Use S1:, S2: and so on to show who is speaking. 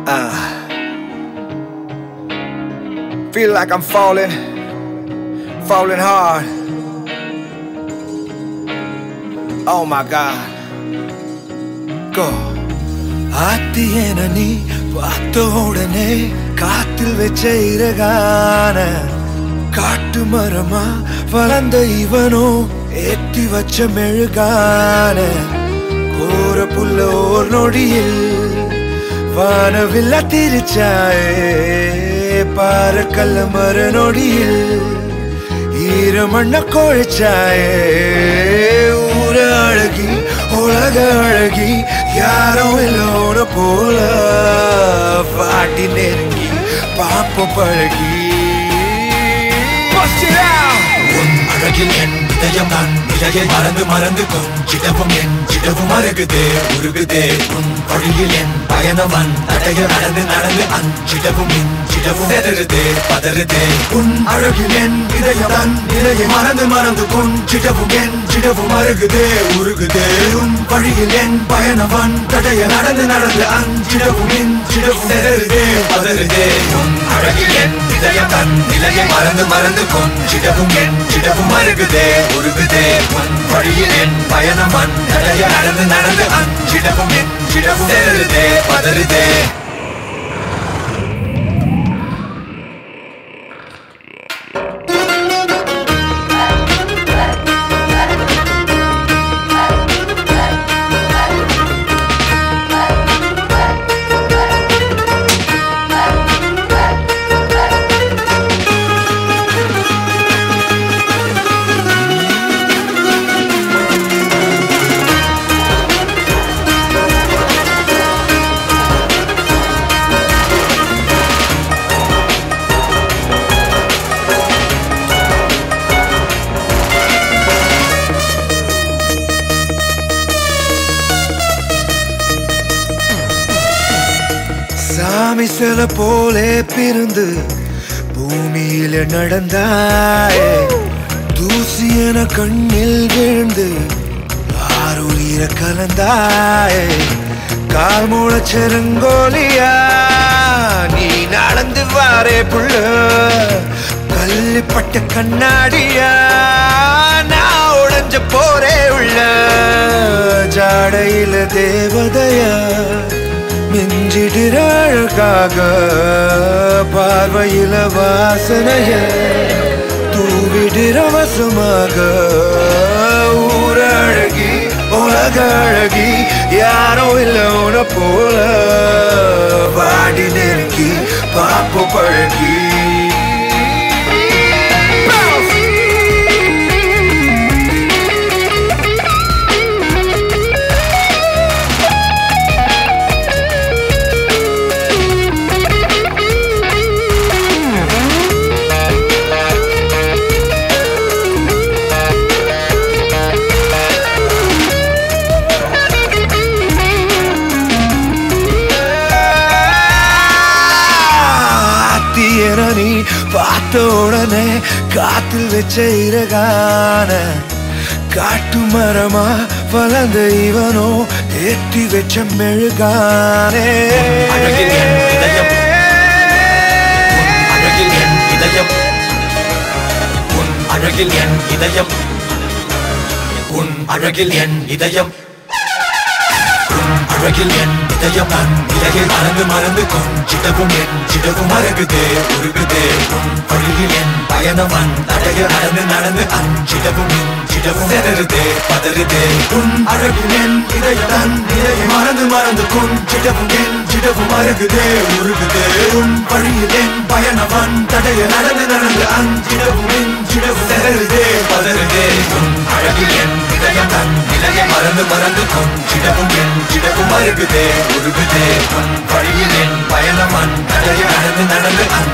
S1: Uh, feel like I'm falling, falling hard. Oh my God. Go.
S2: ஆத்தி என நீ பார்த்த உடனே காத்தில் வச்ச இறகான காட்டு மரமா வளர்ந்த இவனோ ஏத்தி வச்ச மெழுகான கோர புல்ல ஓர் நொடியில் வானவில்ல திரிச்சாயே பாறக்கல்ல மர நொடியில் ஈரமண்ண கொழிச்சாயே ஊர அழகி உலக அழகி யாரும் இல்லோன போல பாட்டி நெருங்கி பாப்ப பழகி
S1: Bust it out!
S2: உன் அழகில் என் இதயம் நான் நிலையை மறந்து மறந்து கொஞ்சிடவும் என் சிடவும் அருகுதே உருகுதே உன் வழியில் என் பயணவன் தடைய நடந்து நடந்து அஞ்சிடவும் இஞ்சிடவும் செதறுதே பதறுதே உன் அழகில் என் இதயம் தன் நிலையை மறந்து மறந்து கொஞ்சிடவும் என் சிடவும் அருகுதே உருகுதே உன் வழியில் என் பயணவன் தடைய நடந்து நடந்து அஞ்சிடவும் இஞ்சிடவும் செதறுதே பதறுதே உன் அழகில் என் இதயம் தன் நிலையை மறந்து மறந்து கொஞ்சிடவும் என் சிடவும் அருகுதே உருகுதே உன் வழியில் என் பயணம் அந்நடைய நடந்து நடந்து அஞ்சிடவும் என் சிடவும் செதறுதே பதறுதே சாமி சில போலே பிறந்து பூமியில நடந்தாயே தூசி என கண்ணில் விழுந்து ஆறுயிர கலந்தாயே கால் மூளச்செருங்கோலியா நீ நடந்து வாரே புள்ள கல்லிப்பட்ட கண்ணாடியா நான் உடைஞ்ச போரே உள்ள ஜாடையில தேவதையா மிஞ்சிடுற அழகாக பார்வையில வாசனைய தூவிடுற வசமாக ஊர அழகி உலக அழகி யாரோ இல்ல உன போல பாடி நெருங்கி பாப்பு பழகி ஆத்தி என நீ பார்த்த உடனே காத்தில் வச்ச இறகான காட்டு மரமா வளர்ந்த இவனோ ஏத்தி வச்ச மெழுகானே
S3: அழகில் என் இதயம். அழகில் என் இதயம் உன் அழகில் என் இதயம் உன் அழகில் என் இதயம் உன் அழகில் என் இதயம் நான் இலையை மறந்து மறந்து கொஞ்சிடவும் என் சிடவும் அருகுதே உருகுதே உன் வழியில் என் பயணம் அன் தடைய நடந்து நடந்து அஞ்சிடவும் இஞ்சிடவும் செதறுதே பதறுதே உன் அழகில் என் இதயம் தன் நிலையை மறந்து மறந்து கொஞ்சிடவும் என் சிடவும் அருகுதே உருகுதே உன் வழியில் என் பயணவன் தடைய நடந்து நடந்து அஞ்சிடவும் இஞ்சிடவும் செதறுதே பதறுதே உன் அழகில் என் இதயம் தன் நிலையை மறந்து மறந்து கொஞ்சிடவும் என் சிடவும் அருகுதே உருகுதே உன் வழியில் என் பயணம் அன் தடைய நடந்து நடந்து அஞ்சிடவும்